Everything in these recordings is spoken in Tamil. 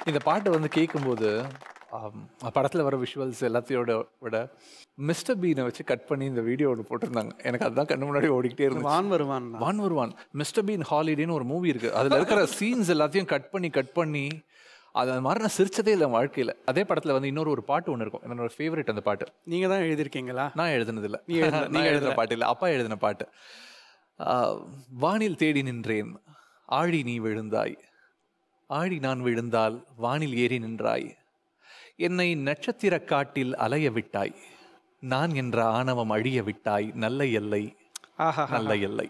இந்த பாட்டு வந்து கேட்கும்போது ஆம், படத்துல வர விஷுவல்ஸ் எல்லாத்தையோட விட மிஸ்டர் பீனை வச்சு கட் பண்ணி இந்த வீடியோ ஒன்று போட்டிருந்தாங்க எனக்கு அதுதான் கண்ணு முன்னாடி ஓடிக்கிட்டே இருந்துச்சு வான் வருவான் வான் வருவான் மிஸ்டர் பீன் ஹாலிடேன்னு ஒரு மூவி இருக்கு அதுல இருக்கிற சீன்ஸ் எல்லாத்தையும் கட் பண்ணி கட் பண்ணி அது அந்த மாதிரி நான் சிரிச்சதே இல்லை வாழ்க்கையில அதே படத்துல வந்து இன்னொரு ஒரு பாட்டு ஒன்று இருக்கும் என்னோட ஃபேவரட் அந்த பாட்டு நீங்க தான் எழுதியிருக்கீங்களா நான் எழுதுனது இல்ல நீ எழுதுன- நான் எழுதின பாட்டு இல்ல அப்பா எழுதின பாட்டு ஆஹ், வானில் தேடி நின்றேன் ஆழி நீ விழுந்தாய் ஆழி நான் விழுந்தால் வானில் ஏறி நின்றாய் என்னை நட்சத்திர காட்டில் அலைய விட்டாய் நான் என்ற ஆணவம் அழிய விட்டாய் நல்ல எல்லை ஆஹா நல்ல எல்லை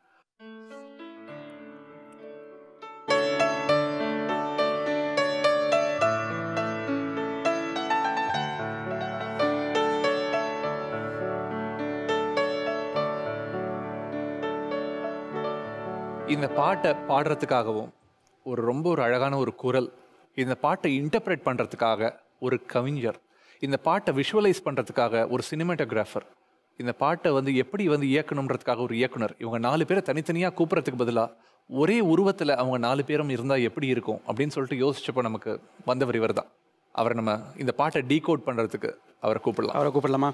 இந்த பாட்டை பாடுறதுக்காகவும் ஒரு ரொம்ப ஒரு அழகான ஒரு குரல் இந்த பாட்டை இன்டர்பிரேட் பண்ணுறதுக்காக ஒரு கவிஞர் இந்த பாட்டை விஷுவலைஸ் பண்ணுறதுக்காக ஒரு சினிமாட்டோகிராஃபர் இந்த பாட்டை வந்து எப்படி வந்து இயக்கணுன்றதுக்காக ஒரு இயக்குனர் இவங்க நாலு பேரை தனித்தனியாக கூப்பிட்றதுக்கு பதிலாக ஒரே உருவத்தில் அவங்க நாலு பேரும் இருந்தால் எப்படி இருக்கும் அப்படின்னு சொல்லிட்டு யோசிச்சப்போ நமக்கு வந்தவர் இவர் தான் அவரை நம்ம இந்த பாட்டை டீகோட் பண்ணுறதுக்கு அவரை கூப்பிடலாம் அவரை கூப்பிடலாமா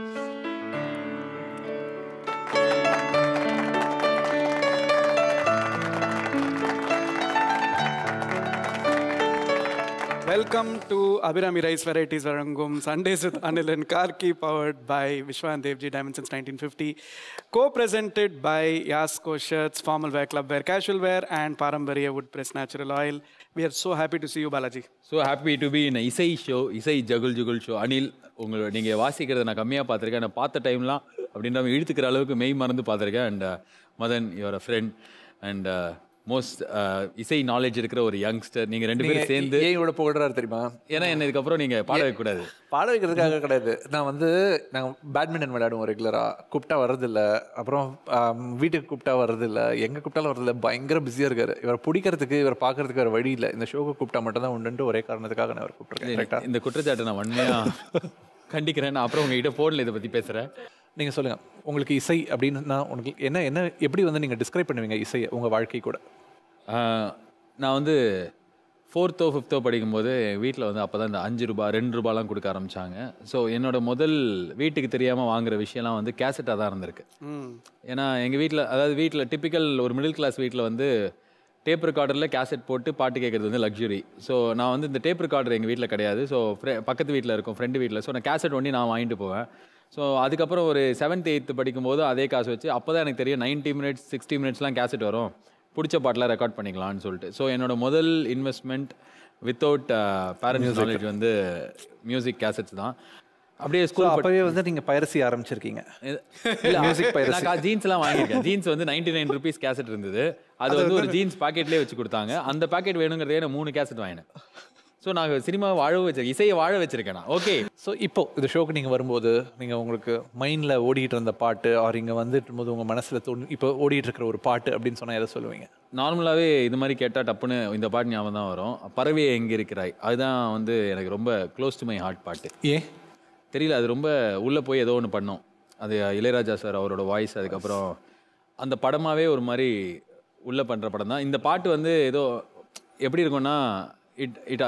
welcome to Abirami rice varieties வழங்கும் Sundays with Anil and Karky powered by Vishwan Devji diamond since nineteen fifty கோ presented by Yasco shirts formal wear club wear casual wear and பாரம்பரிய wood press natural oil we are so happy to see you Balaji so happy to be in இசை ஷோ இசை ஜகுல் ஜுகுல் ஷோ அனில் உங்களோட நீங்கள் வாசிக்கிறத நான் கம்மியாக பார்த்துருக்கேன் நான் பார்த்த டைம்லாம் அப்படின்ற இழுத்துக்கிற அளவுக்கு மெய் மறந்து பார்த்துருக்கேன் and Madhan your friend and most இசை நாலேஜ் இருக்கிற ஒரு யங்ஸ்டர் நீங்கள் ரெண்டு பேரும் சேர்ந்து ஏன் இவ்வளோ புகழ்றாரு தெரியுமா ஏன்னா என்ன இதுக்கப்புறம் நீங்கள் பாட வைக்கக்கூடாது பாட வைக்கிறதுக்காக கிடையாது நான் வந்து நாங்கள் பேட்மிண்டன் விளையாடுவோம் ரெகுலராக கூப்பிட்டா வர்றதில்ல அப்புறம் ஆம், வீட்டுக்கு கூப்பிட்டா வர்றதில்ல எங்கே கூப்பிட்டாலும் வர்றதில்ல பயங்கர பிஸியாக இருக்காரு இவரை பிடிக்கிறதுக்கு இவர் பார்க்கறதுக்கு வேறு வழி இல்லை இந்த ஷோக்கு கூப்பிட்டா மட்டும் தான் உண்டுன்ட்டு ஒரே காரணத்துக்காக நான் அவர் கூப்பிட்டுருக்கேன் கரெக்டாக இந்த குற்றச்சாட்டை நான் வன்மையாக கண்டிக்கிறேன் நான் அப்புறம் உங்ககிட்ட ஃபோனில் இதை பற்றி பேசுகிறேன் நீங்கள் சொல்லுங்கள் உங்களுக்கு இசை அப்படின்னா உங்களுக்கு என்ன என்ன எப்படி வந்து நீங்கள் டிஸ்கிரைப் பண்ணுவீங்க இசையை உங்கள் வாழ்க்கை கூட ஆஹ், நான் வந்து ஃபோர்த்தோ ஃபிஃப்த்தோ படிக்கும்போது எங்கள் வீட்டில் வந்து அப்போ தான் இந்த அஞ்சு ரூபா ரெண்டு ரூபாலாம் கொடுக்க ஆரம்பித்தாங்க ஸோ என்னோட முதல் வீட்டுக்கு தெரியாமல் வாங்குற விஷயம்லாம் வந்து கேசட்டாக தான் இருந்திருக்கு ம் ஏன்னா எங்கள் வீட்டில் அதாவது வீட்டில் டிப்பிக்கல் ஒரு மிடில் கிளாஸ் வீட்டில் வந்து டேப் ரெக்கார்டரில் கேசட் போட்டு பாட்டு கேட்குறது வந்து லக்ஸுரி ஸோ நான் வந்து இந்த டேப் ரெக்கார்டர் எங்கள் வீட்டில் கிடையாது ஸோ பக்கத்து வீட்டில் இருக்கும் ஃப்ரெண்டு வீட்டில் ஸோ நான் கேசட் ஒண்டி நான் வாங்கிட்டு போவேன் ஸோ அதுக்கப்புறம் ஒரு செவன்த் எயித்து படிக்கும்போது அதே காசு வச்சு அப்போ தான் எனக்கு தெரியும் 90 மினிட்ஸ் சிக்ஸ்டி மினிட்ஸ்லாம் கேசட் வரும் பிடிச்ச பாட்டெலாம் ரெக்கார்ட் பண்ணிக்கலாம்னு சொல்லிட்டு ஸோ என்னோட முதல் இன்வெஸ்ட்மெண்ட் வித்தவுட் பேரண்ட்ஸ் நாலேஜ் வந்து மியூசிக் கேசட்ஸ் தான் அப்படியே ஸோ ஸ்கூல் அப்போவே வந்து நீங்கள் பைரசி ஆரம்பிச்சிருக்கீங்க இல்ல, Music piracy. நான் ஜீன்ஸ் எல்லாம் வாங்கியிருக்கேன் ஜீன்ஸ் வந்து நைன்டி நைன் ருபீஸ் கேசட் இருந்தது அது வந்து ஒரு ஜீன்ஸ் பாக்கெட்லேயே வச்சு கொடுத்தாங்க அந்த பாக்கெட் வேணுங்கிறதே நான் மூணு கேசட் வாங்கினேன் ஸோ நான் சினிமா வாழ வச்சிருக்கேன் இசையை வாழ வச்சிருக்கேன் நான் ஓகே ஸோ இப்போ இந்த ஷோக்கு நீங்கள் வரும்போது நீங்கள் உங்களுக்கு மைண்டில் ஓடிட்டு இருந்த பாட்டு ஆர் இங்கே வந்துட்டு போது உங்கள் மனசில் தோணு இப்போ ஓடிட்டு இருக்கிற ஒரு பாட்டு அப்படின்னு சொன்னால் எதை சொல்லுவீங்க நார்மலாகவே இது மாதிரி கேட்டால் டப்புன்னு இந்த பாட்டு ஞாபகம் தான் வரும் பறவையே எங்கே இருக்கிறாய் அதுதான் வந்து எனக்கு ரொம்ப க்ளோஸ் டு மை ஹார்ட் பாட்டு ஏன் தெரியல அது ரொம்ப உள்ளே போய் ஏதோ ஒன்று பண்ணோம் அது இளையராஜா சார் அவரோட வாய்ஸ் அதுக்கப்புறம் அந்த படமாகவே ஒரு மாதிரி உள்ளே பண்ணுற படம் தான் இந்த பாட்டு வந்து ஏதோ எப்படி இருக்கும்னா இட் இட்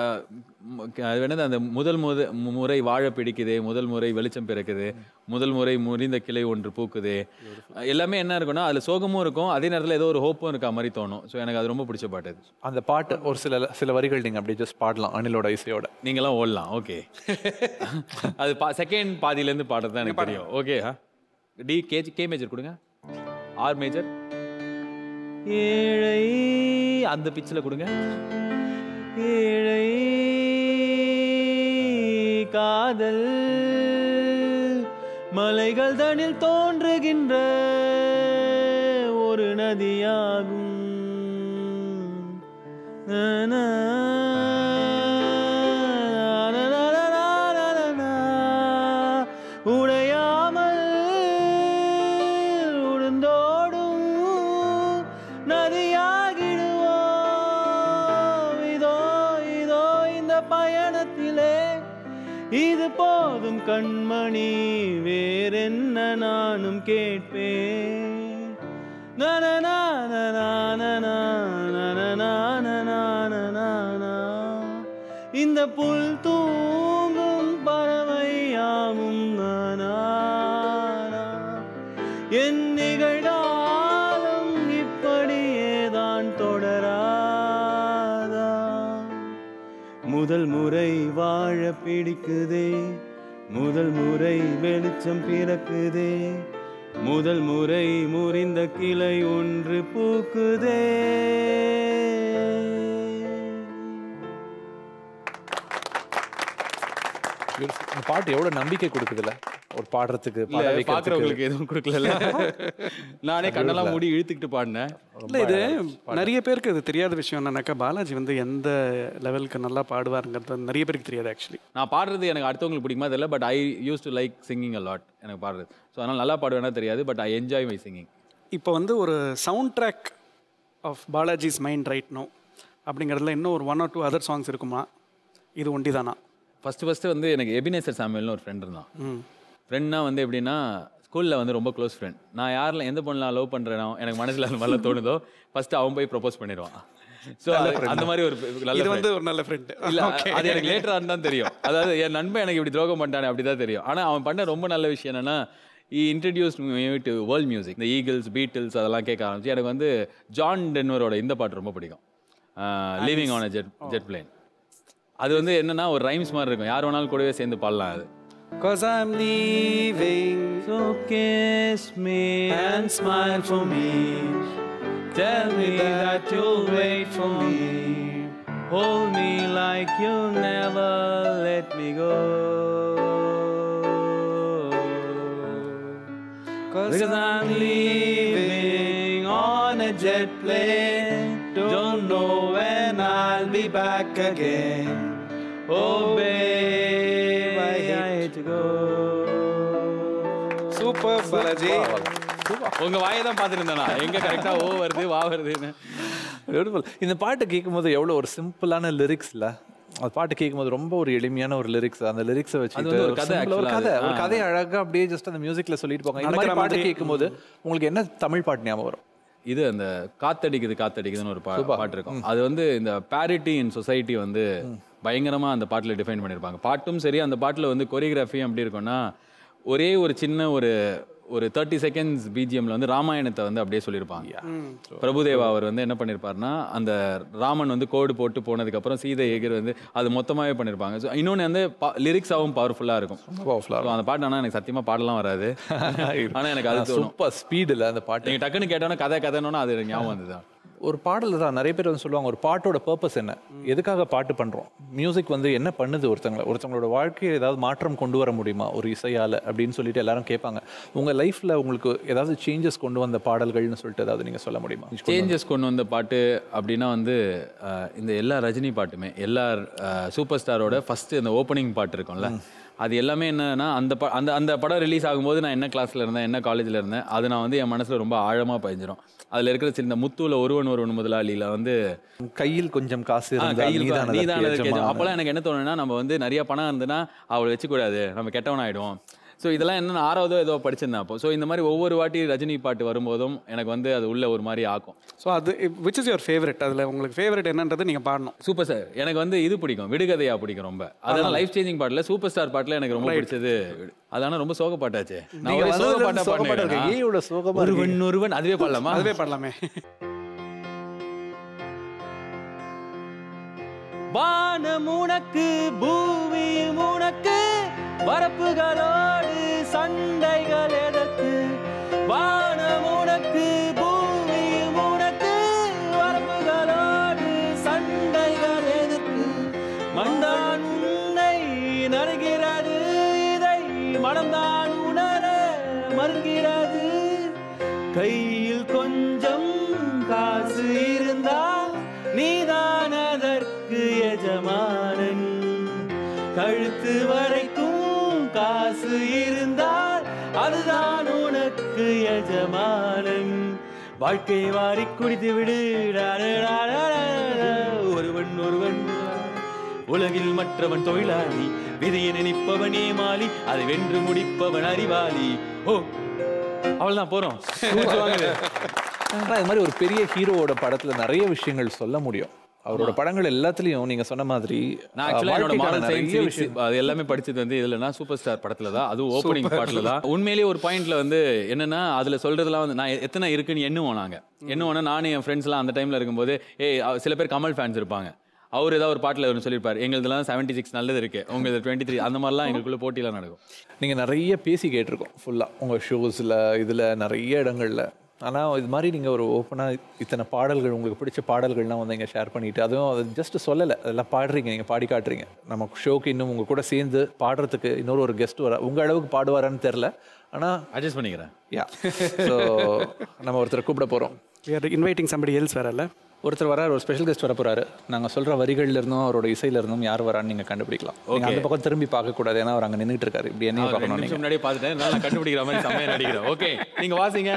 அது என்னது அந்த முதல் முத மு- முறை வாழ பிடிக்குது முதல் முறை வெளிச்சம் பிறக்குது முதல் முறை முறிந்த கிளை ஒன்று பூக்குது எல்லாமே என்ன இருக்கும்னா அதில் சோகமும் இருக்கும் அதே நேரத்தில் ஏதோ ஒரு ஹோப்பும் இருக்க மாதிரி தோணும் ஸோ எனக்கு அது ரொம்ப பிடிச்ச பாட்டு அது அந்த பாட்டு ஒரு சில சில வரிகள் நீங்கள் அப்படியே ஜஸ்ட் பாடலாம் அனிலோட இசையோட நீங்களாம் ஓடலாம் ஓகே அது பா செகண்ட் பாதியிலேருந்து பாடுறது தான் எனக்கு தெரியும் okay D K K major கொடுங்க ஆர் மேஜர் ஏழை அந்த பிச்சில் கொடுங்க ஏழை காதல் மலைகள் தனில் தோன்றுகின்ற ஒரு நதியாகும் நா, நா, நா, நா, நா, நா, நா, நா. உடையாமல் உழுந்தோடும் நதியாகிடுவோம் இதோ இதோ இந்த பயணத்திலே இது போதும் கண்மணி வேறென்ன நானும் கேட்பேன் நனனா, நனனா, நனனா, நனனா, நனனா, நனனா. இந்த புல் தூங்கும் பறவையாமும் நானா என் நிகழ்காலம் இப்படியேதான் தொடராதா முதல் முறை வாழ பிடிக்குதே முதல் முறை வெளிச்சம் பிறக்குதே முதல் முறை முறிந்த கிளை ஒன்று பூக்குதே Beautiful. இந்த பாட்டு எவ்வளவு நம்பிக்கை கொடுக்குதுல்ல ஒரு பாடுறதுக்கு பாட இல்ல, வைக்கிறதுக்கு. பாக்குறவங்களுக்கு எதுவும் கொடுக்கல நானே கண்ணெல்லாம் மூடி இழுத்துக்கிட்டு பாடினேன் இல்லை இது நிறைய பேருக்கு இது தெரியாத விஷயம் என்னன்னாக்கா பாலாஜி வந்து எந்த லெவலுக்கு நல்லா பாடுவாருங்கிறது நிறைய பேருக்கு தெரியாது ஆக்சுவலி நான் பாடுறது எனக்கு அடுத்தவங்களுக்கு பிடிக்குமா தெரியல but I use to like singing a lot எனக்கு பாடுறது ஸோ அதனால் நல்லா பாடுவேனா தெரியாது but I enjoy my singing இப்போ வந்து ஒரு soundtrack of Balaji's mind right no அப்படிங்கிறதுல இன்னும் ஒரு one or two other songs இருக்குமா இது ஒண்டி தானா ஃபஸ்ட்டு ஃபஸ்ட்டு வந்து எனக்கு எபினேசர் சாமுவேல்னு ஒரு ஃப்ரெண்ட் இருந்தான் ம் ஃப்ரெண்ட்னா வந்து எப்படின்னா ஸ்கூலில் வந்து ரொம்ப க்ளோஸ் ஃப்ரெண்ட் நான் யாரில் எந்த பொண்ணுலாம் லவ் பண்ணுறேனோ எனக்கு மனசில் அந்த மாதிரிலாம் தோணுதோ ஃபஸ்ட்டு அவன் போய் ப்ரப்போஸ் பண்ணிடுவான் ஸோ அந்த மாதிரி ஒரு நல்ல இது friend. வந்து ஒரு நல்ல ஃப்ரெண்டு இல்ல அது எனக்கு லேட்டராக தான் தெரியும் அதாவது என் நண்பன் எனக்கு இப்படி துரோகம் பண்ணிட்டானே அப்படி தான் தெரியும் ஆனால் அவன் பண்ண ரொம்ப நல்ல விஷயம் என்னன்னா ஈ இன்ட்ரடியூஸ் டு வேர்ல்ட் மியூசிக் இந்த ஈகிள்ஸ் பீட்டில்ஸ் அதெல்லாம் கேட்க ஆரம்பிச்சு எனக்கு வந்து ஜான் டென்வரோட இந்த பாட்டு ரொம்ப பிடிக்கும் living on a jet jet plane அது வந்து என்னன்னா ஒரு ரைம்ஸ் மாதிரி இருக்கும் யார் வேணாலும் கூடவே சேர்ந்து பாடலாம் அது Cause I'm leaving So kiss me and smile for me. Tell me that you'll wait for me. Hold me like you'll never let me go. Cause I'm leaving on a jet plane. Don't know when I'll be back again. Oh, babe, I hate to go. Super Balaji உங்க வாயை தான் பார்த்துட்டு இருந்தேன் நான். எங்க கரெக்டா ஓ வருது வா வருதுன்னு Beautiful. இந்த பாட்டு கேட்கும்போது எவ்வளோ ஒரு சிம்பிளான லிரிக்ஸ்ல அந்த பாட்டு கேட்கும்போது ரொம்ப ஒரு எளிமையான ஒரு லிரிக்ஸ் அந்த லிரிக்ஸை வச்சு வந்து ஒரு கதை ஒரு actually கதை அது. ஒரு கதையை அழகா அப்படியே ஜஸ்ட் அந்த மியூசிக்ல சொல்லிட்டு போங்க இந்த மாதிரி நடக்கிற பாட்டு மாதிரி. கேட்கும்போது உங்களுக்கு என்ன தமிழ் பாட்டு ஞாபகம் வரும் இது அந்த காத்தடிக்குது காத்தடிக்குதுன்னு ஒரு பா- பாட்டு இருக்கும் அது வந்து இந்த பேரிட்டி இன் சொசைட்டி வந்து பயங்கரமா அந்த பாட்டுல டிஃபைன் பண்ணியிருப்பாங்க பாட்டும் சரி அந்த பாட்டுல வந்து கொரியோகிராஃபியும் எப்படி இருக்கும்னா ஒரே ஒரு சின்ன ஒரு ஒரு தேர்ட்டி செகண்ட்ஸ் பிஜிஎம்ல வந்து ராமாயணத்தை வந்து அப்படியே சொல்லியிருப்பாங்க பிரபுதேவா அவர் வந்து என்ன பண்ணியிருப்பாருன்னா அந்த ராமன் வந்து கோடு போட்டு போனதுக்கு அப்புறம் சீதை எகிர் வந்து அது மொத்தமாவே பண்ணியிருப்பாங்க ஸோ இன்னொன்று வந்து லிரிக்ஸாகவும் பவர்ஃபுல்லாக இருக்கும் பவர்ஃபுல்லாக So, அந்த பாட்டு ஆனால் எனக்கு சத்தியமா பாடலாம் வராது ஆனா எனக்கு அது தோணும் சூப்பர் ஸ்பீடில் அந்த பாட்டு நீங்க டக்குன்னு கேட்டோன்னா கதை கதைன்னு அது எனக்கு ஞாபகம் வந்துதான் ஒரு பாடல் தான் நிறைய பேர் வந்து சொல்லுவாங்க ஒரு பாட்டோட பர்பஸ் என்ன எதுக்காக பாட்டு பண்றோம் மியூசிக் வந்து என்ன பண்ணுது ஒருத்தங்களை ஒருத்தங்களோட வாழ்க்கையை ஏதாவது மாற்றம் கொண்டு வர முடியுமா ஒரு இசையால அப்படின்னு சொல்லிட்டு எல்லாரும் கேட்பாங்க உங்க லைஃப்ல உங்களுக்கு ஏதாவது சேஞ்சஸ் கொண்டு வந்த பாடல்கள்னு சொல்லிட்டு ஏதாவது நீங்க சொல்ல முடியுமா சேஞ்சஸ் கொண்டு வந்த பாட்டு அப்படின்னா வந்து அஹ், இந்த எல்லா ரஜினி பாட்டுமே எல்லா சூப்பர் ஸ்டாரோட ஃபர்ஸ்ட் இந்த ஓப்பனிங் பாட்டு இருக்கும்ல அது எல்லாமே என்னன்னா அந்த ப அந்த அந்த படம் ரிலீஸ் ஆகும்போது நான் என்ன கிளாஸ்ல இருந்தேன் என்ன காலேஜில் இருந்தேன் அது நான் வந்து என் மனசுல ரொம்ப ஆழமா பதிஞ்சிரும் அதுல இருக்கிற சின்ன முத்துல ஒருவன் ஒருவன் முதலாளியில வந்து கையில் கொஞ்சம் காசு ஆ, இருந்தால் கையில் நீதான் நீ அதற்கு தான் எஜமானன். அப்போல்லாம் எனக்கு என்ன தோணுன்னா நம்ம வந்து நிறைய பணம் இருந்துன்னா அவளை வச்சுக்கூடாது நம்ம கெட்டவன் ஆயிடுவோம் ஸோ இதெல்லாம் என்ன ஆறாவதோ ஏதோ படிச்சிருந்தேன் அப்போ ஸோ இந்த மாதிரி ஒவ்வொரு வாட்டி ரஜினி பாட்டு வரும்போதும் எனக்கு வந்து அது உள்ள ஒரு மாதிரி ஆக்கும் ஸோ அது விச் இஸ் யுவர் ஃபேவரட் அதில் உங்களுக்கு ஃபேவரட் என்னன்றது நீங்கள் பாடணும் சூப்பர் ஸ்டார் எனக்கு வந்து இது பிடிக்கும் விடுகதையா பிடிக்கும் ரொம்ப அதெல்லாம் லைஃப் சேஞ்சிங் பாட்டுல சூப்பர் ஸ்டார் பாட்டுல எனக்கு ரொம்ப பிடிச்சது அதான ரொம்ப சோக பாட்டாச்சே நான் நீங்க ஒரே சோக வந்ததுல பாட்டா இருந்து சோக பாட்டு இருக்கு. ஏன் இவ்வளவு சோகமா ஒருவன் இருக்கீங்க? ஒருவன் அதுவே பாடலாமா அதுவே பாடலாமே வானம் உனக்கு பூமியும் உனக்கு வரப்புகளோடு சண்டைகள் எதற்கு வானம் உனக்கு பூமியும் உனக்கு வரப்புகளோடு சண்டைகள் எதற்கு மண்தான் உன்னை நறுகிறது இதை மனம்தான் உணர மறுக்கிறது கையில் கொஞ்சம் காசு இருந்தால் நீதான் அதற்கு எஜமானன் கழுத்து வரைக்கும் காசு இருந்தால் அதுதான் உனக்கு எஜமானன் வாழ்க்கை வாரி குடித்து விடு டா-டா-டா-டா-டா. ஒருவன் ஒருவன் உலகில் மற்றவன் தொழிலாளி விதியை நினைப்பவன் ஏமாளி அதை வென்று முடிப்பவன் அறிவாளி ஓ அவ்வளவுதான் போறோம் ஆனா இது மாதிரி ஒரு பெரிய ஹீரோவோட படத்துல நிறைய விஷயங்கள் சொல்ல முடியும் அவரோட படங்கள் எல்லாத்துலயும் நீங்க சொன்ன மாதிரி நான் அஹ், ஆக்சுவலாக என்னோட வாழ்க்கைக்கான மாடல் நிறைய சயின்ஸ் விஷயம் அது எல்லாமே படிச்சது வந்து இதுலனா சூப்பர் ஸ்டார் படத்துல தான் அதுவும் ஓப்பனிங் பாட்டில் தான் உண்மையிலேயே ஒரு பாயிண்ட்ல வந்து என்னன்னா அதுல சொல்றதெல்லாம் வந்து நான் எத்தனை இருக்குன்னு எண்ணுவோம் நாங்க எண்ணுவோம்னா நானும் என் ஃப்ரெண்ட்ஸ்லாம் அந்த டைம்ல இருக்கும்போது ஏய் அவ- சில பேர் கமல் ஃபேன்ஸ் இருப்பாங்க அவர் ஏதாவது ஒரு பாட்டில் ஒன்று சொல்லியிருப்பார் எங்களுதுலாம் செவன்ட்டி சிக்ஸ் நல்லது இருக்கு உங்களுக்கு டுவெண்ட்டி த்ரீ அந்த மாதிரிலாம் எங்களுக்குள்ள போட்டிலாம் நடக்கும் நீங்க நிறைய பேசி கேட்டிருக்கோம் ஃபுல்லா உங்க ஷோஸ்ல இதுல நிறைய இடங்கள்ல ஆனா இது மாதிரி நீங்க ஒரு ஓப்பனா இத்தனை பாடல்கள் உங்களுக்கு பிடிச்ச பாடல்கள்லாம் வந்து இங்க ஷேர் பண்ணிட்டு அதுவும் அது ஜஸ்ட் சொல்லலை அதெல்லாம் பாடுறீங்க நீங்க பாடி காட்டுறீங்க நம்ம ஷோக்கு இன்னும் உங்க கூட சேர்ந்து பாடுறதுக்கு இன்னொரு ஒரு கெஸ்ட் வர உங்க அளவுக்கு பாடுவாரான்னு தெரில ஆனா அட்ஜஸ்ட் பண்ணிக்கிறேன் யா ஸோ நம்ம ஒருத்தரை கூப்பிட போறோம் இன்வைட்டிங் சம்படி எல்ஸ் வரல ஒருத்தர் வராரு ஒரு ஸ்பெஷல் கெஸ்ட் வர போறாரு நாங்க சொல்ற வரிகள்ல இருந்தும் அவரோட இசையில இருந்தும் யார் வரான்னு நீங்க கண்டுபிடிக்கலாம் நீங்க அந்த பக்கம் திரும்பி பார்க்க கூடாது ஏன்னா அவர் அங்க நின்னுட்டு இருக்காரு இப்படி என்னையும் ரெண்டு பார்க்கணும் நீங்க நிமிஷம் முன்னாடியே பார்த்துட்டேன் அதனால நான் கண்டுபிடிக்கிற மாதிரி செம்மையா நடிக்கிறேன் ஓகே நீங்க வாசிங்க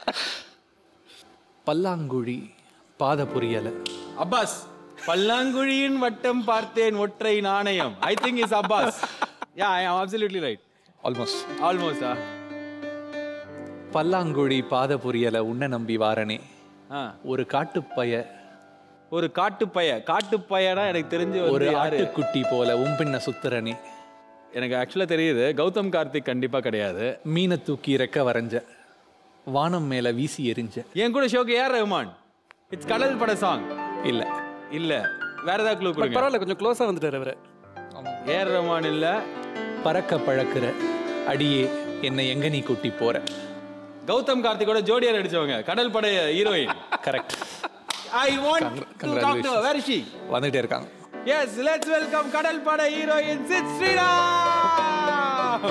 பல்லாங்குழி பாத புரியல அப்பாஸ் பல்லாங்குழியின் வட்டம் பார்த்தேன் ஒற்றை நாணயம் I think is Abbas yeah I am absolutely right almost ஆல்மோஸ்டா பல்லாங்குழி பாத புரியல உன்னை நம்பி வாரனே ஆ ஒரு காட்டுப்பய ஒரு காட்டுப்பய காட்டுப்பயனா எனக்கு தெரிஞ்சு ஒரு ஒரு யாரு ஆட்டுக்குட்டி போல உம்பின்ன சுத்துறனே எனக்கு ஆக்சுவலா தெரியுது கௌதம் கார்த்திக் கண்டிப்பா கிடையாது மீனை தூக்கி ரெக்க வரைஞ்ச வானம் மேல வீசி எரிஞ்ச என் கூட ஷோக்கு ஏஆர் ரஹ்மான் இட்ஸ் கடல் பட சாங் இல்ல இல்ல வேற ஏதாவது க்ளூ கொடுங்க பரவாயில்ல கொஞ்சம் க்ளோஸாக வந்துட்டார் அவர் ஏஆர் ரஹ்மான் இல்ல பறக்க பழக்கிற அடியே என்னை எங்க நீ கூட்டி போற கௌதம் கார்த்திகோட ஜோடியா நடிச்சவங்க கடல் படை heroine correct I want to talk to where she வந்துட்டே இருக்காங்க எஸ் லெட்ஸ் வெல்கம் கடல் படை ஹீரோயின் சித் ஸ்ரீராம்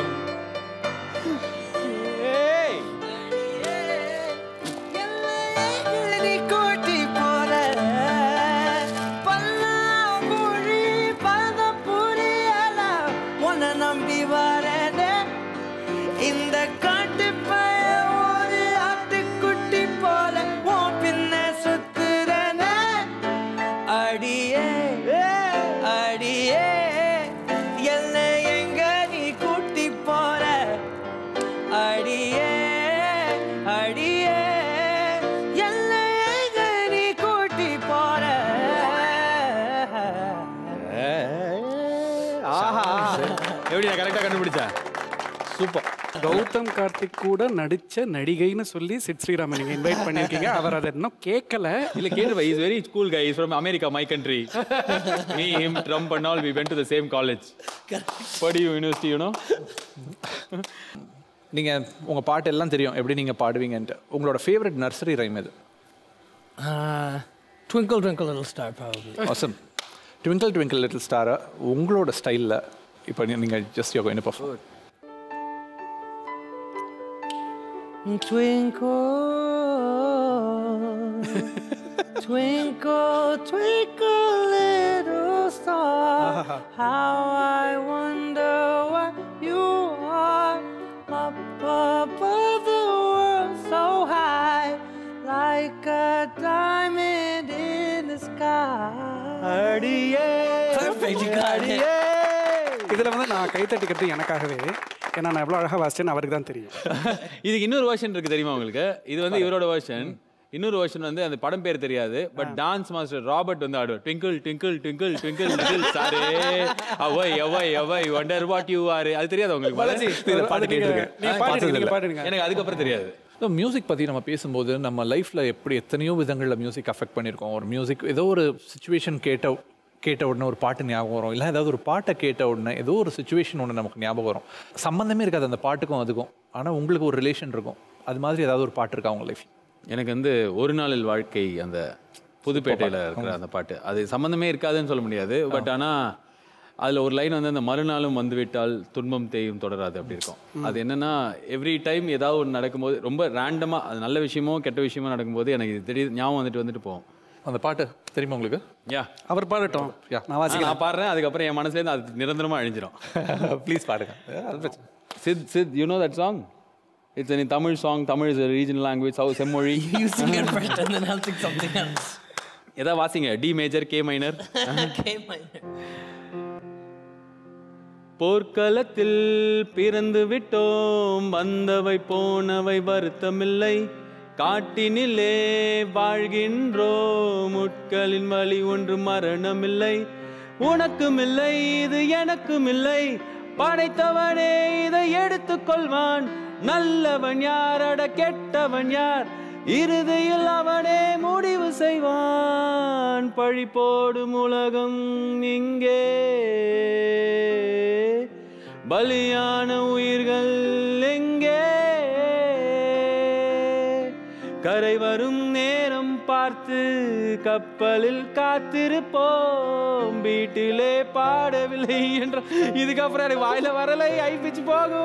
ஏய் நீ கூட்டி போற பல்லாங்குழி பத புரியல உன்னை நம்பி வரனே இந்த காட்டு பய ஒரு ஆட்டுக்குட்டி போல உன் பின்ன சுத்துறனே அடியே அடியே என்ன எங்க நீ கூட்டி போற அடியே அடியே என்ன எங்க நீ கூட்டி போற ஆஹா எப்படி நான் கரெக்டா கண்டுபிடிச்சேன் சூப்பர் கௌதம் கார்த்திக் கூட நடிச்ச நடிகைன்னு சொல்லி சிட் ஸ்ரீராமன் நீங்க இன்வைட் பண்ணிருக்கீங்க அவர் அதை இன்னும் கேட்கல இல்ல கேட்டு is very cool guy is from America my country me him Trump and all we went to the same college படி யூனிவர்சிட்டி யூனோ நீங்க உங்க பாட்டு எல்லாம் தெரியும் எப்படி நீங்க பாடுவீங்கன்ட்டு உங்களோட ஃபேவரட் நர்சரி ரைம் எது Uh, twinkle twinkle little star probably awesome twinkle twinkle little ஸ்டாரை உங்களோட ஸ்டைலில் இப்போ நீங்கள் ஜஸ்ட் யோகோ என்ன perform Twinkle, twinkle, twinkle, little star. How I wonder what you are up above the world so high, like a diamond in the sky. Perfect, you got it. இதுல வந்து நான் கை தட்டிக்கிறது எனக்காகவே ஏன்னா நான் எவ்வளவு அழகா வாசிச்சேன்னு அவருக்கு தான் தெரியும் இதுக்கு இன்னொரு வெர்ஷன் இருக்கு தெரியுமா உங்களுக்கு இது வந்து இவரோட வெர்ஷன் இன்னொரு வெர்ஷன் வந்து அந்த படம் பேர் தெரியாது பட் டான்ஸ் மாஸ்டர் ராபர்ட் வந்து ஆடுவார் twinkle twinkle twinkle twinkle little சாரே அவை அவை அவை வண்டர் வாட் யூ ஆர் அது தெரியாது உங்களுக்கு பாலாஜி பாட்டு கேட்டிருக்கேன். நீங்க பாடுங்க நீங்க பாடுங்க எனக்கு அதுக்கப்புறம் தெரியாது மியூசிக் பற்றி நம்ம பேசும்போது நம்ம லைஃப்பில் எப்படி எத்தனையோ விதங்களில் மியூசிக் அஃபெக்ட் பண்ணியிருக்கோம் ஒரு மியூசிக் ஏதோ ஒரு சுச்சுவேஷன் கேட்ட கேட்ட உடனே ஒரு பாட்டு ஞாபகம் வரும் இல்லை ஏதாவது ஒரு பாட்டை கேட்ட உடனே ஏதோ ஒரு சுச்சுவேஷன் ஒன்று நமக்கு ஞாபகம் வரும் சம்மந்தமே இருக்காது அந்த பாட்டுக்கும் அதுக்கும் ஆனால் உங்களுக்கு ஒரு ரிலேஷன் இருக்கும் அது மாதிரி ஏதாவது ஒரு பாட்டு இருக்கா உங்க லைஃப் எனக்கு வந்து ஒரு நாளில் வாழ்க்கை அந்த புதுப்பேட்டையில் இருக்கிற அந்த பாட்டு அது சம்மந்தமே இருக்காதுன்னு சொல்ல முடியாது பட் ஆனால் அதில் ஒரு லைன் வந்து அந்த மறுநாளும் வந்துவிட்டால் துன்பம் தேயும் தொடராது அப்படி இருக்கும் அது என்னன்னா எவ்ரி டைம் ஏதாவது ஒன்று நடக்கும்போது ரொம்ப ரேண்டமாக அது நல்ல விஷயமோ கெட்ட விஷயமோ நடக்கும்போது எனக்கு இது திடீர் ஞாபகம் வந்துட்டு வந்துட்டு போகும் அந்த பாட்டு தெரியுமா உங்களுக்கு யா அவர் பாடட்டும் நான் வாசிக்கிறேன் நான் பாடுறேன் அதுக்கப்புறம் என் மனசுலேருந்து அது நிரந்தரமாக அழிஞ்சிடும் ப்ளீஸ் பாடுங்க அது பிரச்சனை Sid Sid you know that song it's in Tamil song Tamil is regional language சவு செம்மொழி You sing it first and then I'll sing something else. ஏதாவது வாசிங்க D major K minor okay, my. போர்க்களத்தில் பிறந்து விட்டோம் வந்தவை போனவை வருத்தமில்லை காட்டினிலே வாழ்கின்றோ முட்களின் வழி ஒன்று மரணமில்லை உனக்கும் இல்லை இது எனக்கும் இல்லை படைத்தவனே இதை எடுத்துக்கொள்வான் நல்லவன் யார் அட கெட்டவன் யார் இறுதியில் அவனே முடிவு செய்வான் பழி போடும் உலகம் இங்கே பலியான உயிர்கள் எங்கே கரை வரும் நேரம் பார்த்து கப்பலில் காத்திருப்போம் வீட்டிலே பாடவில்லை என்ற இதுக்கப்புறம் எனக்கு வாயில வரலை ஐப்பிச்சு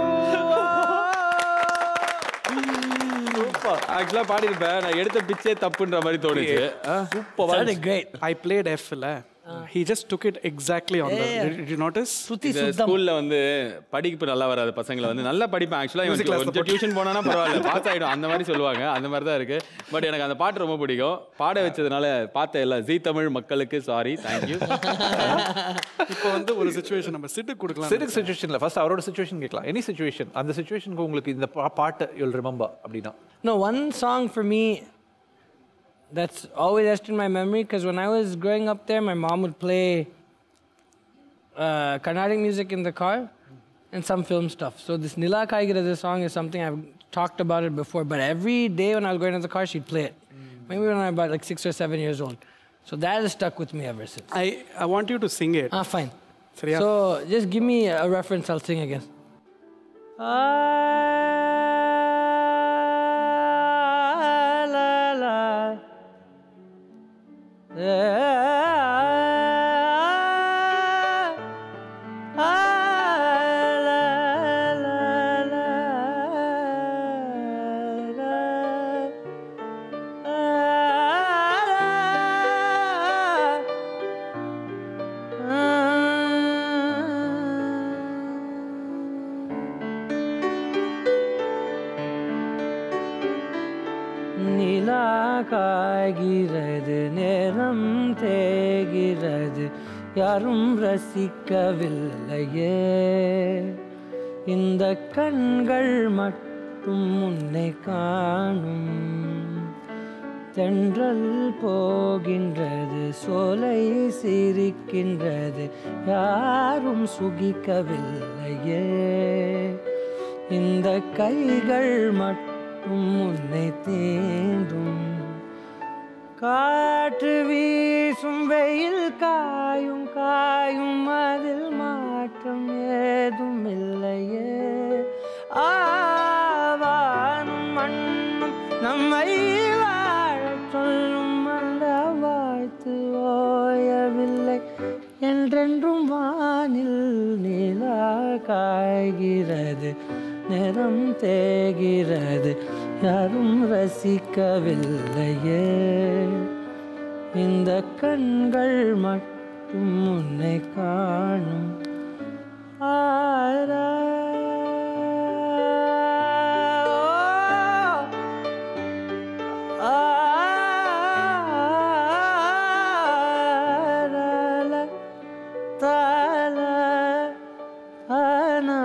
போகும் ஆக்சுவலா பாடியிருப்பேன் நான் எடுத்த பிச்சே தப்புன்ற மாதிரி தோணுச்சு super Sounded great. I played F இல்ல he just took it exactly on the did, did you notice Suti இந்த Suddham. ஸ்கூல்ல வந்து படிப்பு நல்லா வராது பசங்களை வந்து நல்லா படிப்பேன் ஆக்சுவலா Music class ல கொஞ்சம் டியூஷன் போனா பரவாயில்ல பாஸ் ஆயிடும் அந்த மாதிரி சொல்லுவாங்க அந்த மாதிரி தான் இருக்கு பட் எனக்கு அந்த பாட்டு ரொம்ப பிடிக்கும் பாட வச்சதுனால பார்த்த எல்லா ஜீ தமிழ் மக்களுக்கு சாரி தேங்க்யூ இப்போ வந்து ஒரு சுச்சுவேஷன் நம்ம சிட்டு கொடுக்கலாம் சிறுக்கு சுச்சுவேஷன்ல ஃபர்ஸ்ட் அவரோட சுச்சுவேஷன் கேட்கலாம் எனி சுச்சுவேஷன் அந்த சுச்சுவேஷனுக்கு உங்களுக்கு இந்த பா- பாட்டு யூல் ரிமெம்பர் அப்படின்னா No, one song for me that's always etched in my memory because when I was growing up there, my mom would play uh, Carnatic music in the car and some film stuff. So this Nila Kaigira, this song is something I've talked about it before, but every day when I was going to the car, she'd play it. Maybe when I was about like six or seven years old. So that has stuck with me ever since. I I want you to sing it Ah, fine. சரியா? So just give me a reference, I'll sing again. Ah, la, la. Ah, ah, la, la, la, la. Ah, la. நிலா காய்கிறது நேரம் தேகிறது யாரும் ரசிக்கவில்லையே இந்த கண்கள் மட்டும் உன்னை காணும் தென்றல் போகின்றது சோலை சிரிக்கின்றது யாரும் சுகிக்கவில்லையே இந்த கைகள் மட்டும் உன்னை தேடும் காற்று வீசும் வெயில் காயும் காயும் அதில் மாற்றம் ஏதும் இல்லையே ஆவானும் மண்ணும் நம்மை வாழச் சொல்லும் அந்த வாழ்த்து ஓயவில்லை என்றென்றும் வானில் நிலா காய்கிறது நிறம் தேகிறது யாரும் ரசிக்கவில்லையே இந்த கண்கள் மட்டும் உன்னை காணும் ஆரா ஆரல தல அனா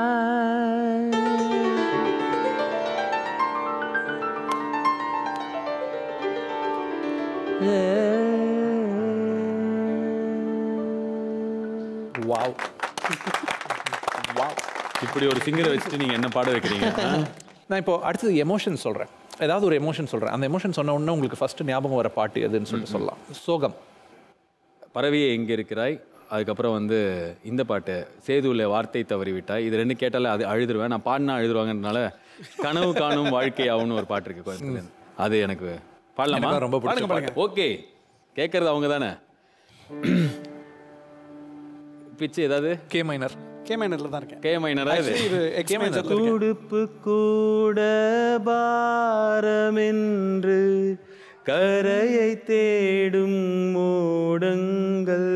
வாவ் வாவ் இப்படி ஒரு சிங்கரை வச்சுட்டு நீங்க என்ன பாட வைக்கிறீங்க ஆ? நான் இப்போ அடுத்தது எமோஷன் சொல்கிறேன் ஏதாவது ஒரு எமோஷன் சொல்கிறேன் அந்த எமோஷன் சொன்ன உடனே உங்களுக்கு ஃபர்ஸ்ட் ஞாபகம் வர பாட்டு எதுன்னு சொல்லிட்டு சொல்லலாம் சோகம் பறவையே எங்கே இருக்கிறாய் அதுக்கப்புறம் வந்து இந்த பாட்டு சேதுவில் வார்த்தை தவறி விட்டாய் இது ரெண்டு கேட்டாலே அது அழுதுருவேன் நான் பாடினா அழுதுருவாங்கன்றனால கனவு காணும் வாழ்க்கையாவும்னு ஒரு பாட்டு இருக்கு கோயம்புத்தூர்ல அது எனக்கு பாடலாமா எனக்கு ரொம்ப பிடிச்ச பாடுங்க, பாடுங்க. ஓகே கேட்கறது அவங்க தானே பிச்சு ஏதாவது கே மைனர் கே மைனர்ல தான் இருக்கேன் கே மைனரா இது Actually, இது எக்ஸ் மேஜர்ல இருக்கேன் துடுப்பு கூட பாரமென்று கரையை தேடும் மூடங்கள்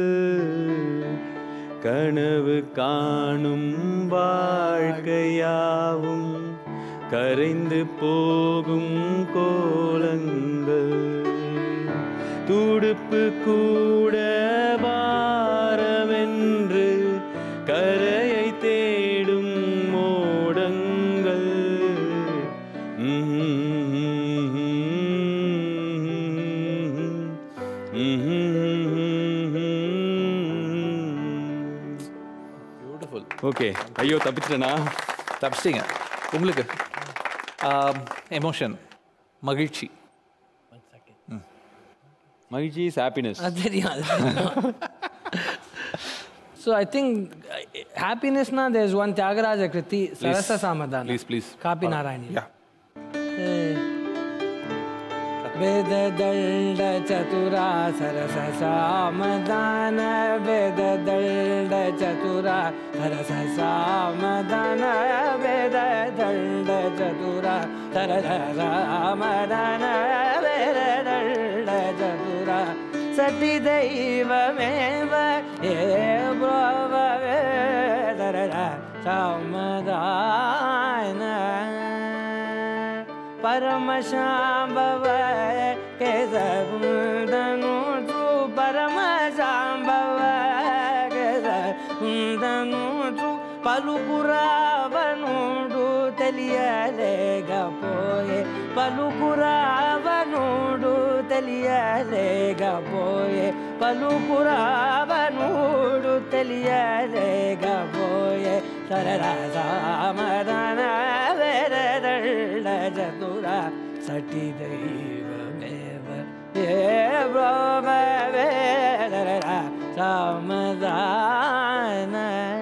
கனவு காணும் வாழ்க்கையாவும் கரைந்து போகும் கோலங்கள் துடுப்பு கூட பாரமென்று கரையை தேடும் மோடங்கள் ம்ம். ஓகே ஐயோ தப்பிச்சிட்டேனா தப்பிச்சிங்க உங்களுக்கு எமோஷன் மகிழ்ச்சி மகிழ்ச்சி இஸ் ஹாப்பினஸ் அது தெரியும் அது தெரியும் ஸோ ஐ திங்க் ஹாப்பினஸ்னா தேர் இஸ் ஒன் தியாகராஜ கிருதி சரச சாமதான please please Kapi Narayani yeah वेद दण्ड चतुरा सरस सामदान वेद दण्ड चतुरा सरस सामदान वेद दण्ड चतुरा सरस सामदान वेद दण्ड चतुरा सति दैवमेव ये ब्रव वेदर सामदान परमशाम्भव केदनु तु परमशाम्भव केदनु तु పలుకురావనుడు తెలియలేకపోయే పలుకురావనుడు తెలియలేకపోయే పలుకురావనుడు తెలియలేకపోయే సరసామదన వేరదళ్ళ చతుర సటి దైవమేవ ఏ బ్రహ్మ వేదర సామదాన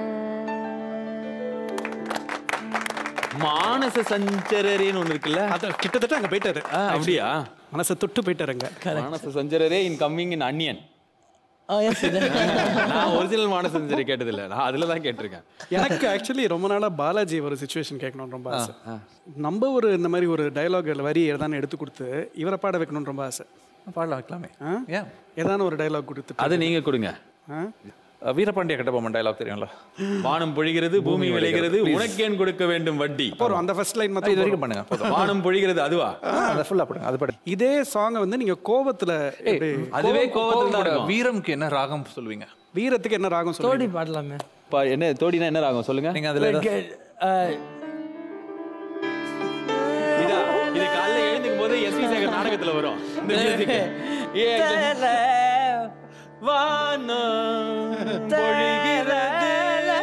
மானச சஞ்சரரேன்னு ஒன்று இருக்குல்ல அது கிட்டத்தட்ட அங்க போயிட்டாரு ஆ, அப்படியா மனசை தொட்டு போயிட்டாருங்க மானச சஞ்சரரே in coming in Anniyan Oh, yes, it is. நான் ஒரிஜினல் மானச சஞ்சரி கேட்டதில்ல நான் அதுல தான் கேட்டிருக்கேன் எனக்கு ஆக்சுவலி ரொம்ப நாளா பாலாஜி ஒரு சுச்சுவேஷன் கேட்கணும்னு ரொம்ப ஆசை நம்ம ஒரு இந்த மாதிரி ஒரு டயலாக் வரி ஏதானு எடுத்து கொடுத்து இவரை பாட வைக்கணும்னு ரொம்ப ஆசை பாடலாம் வைக்கலாமே ஆ? ஏன் ஏதான ஒரு டயலாக் கொடுத்து அது நீங்க கொடுங்க ஆ? அஹ் வீரபாண்டிய கட்டபொம்மன் டைலாக் தெரியும்ல வானம் பொழிகிறது பூமி விளைகிறது உனக்கேன் கொடுக்க வேண்டும் வட்டி போறோம் அந்த ஃபர்ஸ்ட் லைன் இது மட்டும் வரைக்கும் பண்ணுங்க போதும் வானம் பொழிகிறது அதுவா அதை ஃபுல்லா பண்ணுங்க அது படு இதே சாங்கை வந்து நீங்க கோபத்துல எப்படி- அதுவே கோவத்துல தான் கூட இருக்கும். வீரம்க்கு என்ன ராகம் சொல்லுவீங்க வீரத்துக்கு என்ன ராகம் தோடி சொல்லி பாடலாமே பா- என்ன தோடினா என்ன ராகம் சொல்லுங்க நீங்க அதுல ஏதாவது- Uh, இதா இது காலைல எழுந்துக்கும் போது எஸ்வி சேகர் நாடகத்துல வரும் இந்த music. ஏ, இது- வானம் பொழிகிறது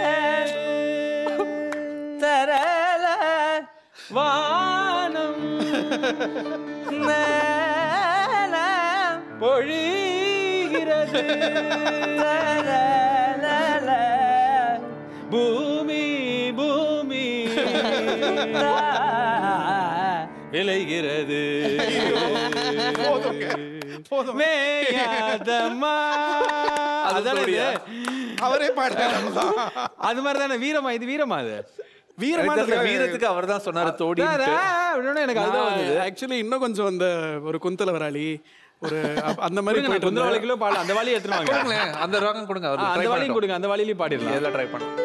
வானம் பொழிகிறது பூமி பூமி விளைகிறது மேயாதம்மா அதுதானே இது? அவரே பாடுறாரு அது மாதிரி தானே வீரமா இது வீரமா அது வீரமா எனக்கு தெரியல, வீரத்துக்கு அவர் தான் சொன்னாரு தோடி அப்படின்னா எனக்கு அதுதான் வந்தது ஆக்சுவலி இன்னும் கொஞ்சம் அந்த ஒரு குந்தல வராளி ஒரு அ- அந்த மாதிரி கொடுங்க, நான் போயிட்டு குந்தர இருந்தா- வாழைக்குள்ள பாடலாம் அந்த வாளியை எடுத்துட்டு வாங்க கொடுங்களேன் அந்த ராகம் கொடுங்க ஆ, அவர் அந்த ட்ரை வாளியும் பண்ணி கொடுங்க அந்த வாளியிலையும் பாடிடலாம் எதில் ட்ரை பண்ணுங்க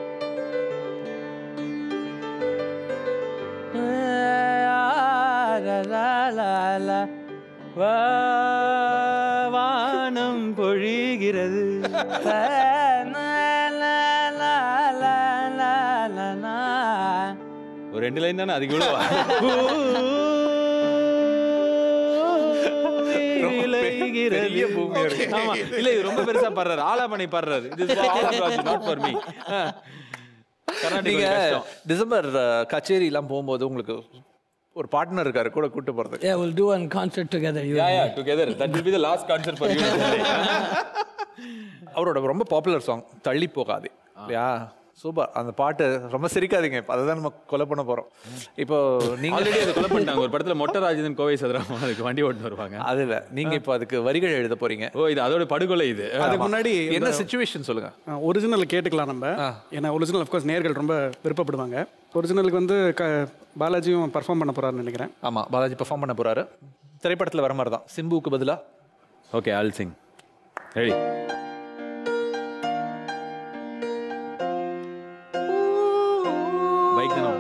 வானம் பொழிகிறது ஒரு ரெண்டு லைன் தானே அதுக்கு இவ்வளவு பெரிய பூமியா இருக்கு. ஆமா இல்ல இது ரொம்ப பெருசா பாடுறாரு ஆலாபனை பாடுறாரு இது நாட் ஃபார் மீ கர்நாடிக் நீங்க கஷ்டம் டிசம்பர் அஹ், கச்சேரி எல்லாம் போகும்போது உங்களுக்கு ஒரு பார்ட்னர் இருக்காரு கூட கூட்டு போறதுக்கு Yeah, we'll do one concert together. You yeah and yeah me. Together that will be the last concert for you அவரோட ரொம்ப பாப்புலர் சாங் தள்ளி போகாது இல்லையா சூப்பர் அந்த பாட்டு ரொம்ப சிரிக்காதீங்க இப்போ அதை தான் நம்ம கொலை பண்ண போறோம் இப்போ நீங்க ஆல்ரெடி அதை கொலை பண்ணிட்டாங்க ஒரு படத்துல மொட்டை ராஜேந்திரன் கோவை சதுரம் அதுக்கு வண்டி ஓட்டு வருவாங்க அது இல்ல நீங்க இப்போ அதுக்கு வரிகள் எழுத போறீங்க ஓ இது அதோட படுகொலை இது அதுக்கு முன்னாடி என்ன சுச்சுவேஷன் சொல்லுங்க ஒரிஜினல் கேட்டுக்கலாம் நம்ம ஏன்னா ஒரிஜினல் அஃப்கோர்ஸ் நேர்கள் ரொம்ப விருப்பப்படுவாங்க ஒரிஜினலுக்கு வந்து க பாலாஜியும் பர்ஃபார்ம் பண்ண போறாருன்னு நினைக்கிறேன் ஆமா பாலாஜி பெர்ஃபார்ம் பண்ண போறாரு திரைப்படத்துல வர மாதிரி தான் சிம்புவுக்கு பதிலா ஓகே ஆல் சிங் ரெடி பைக் தானே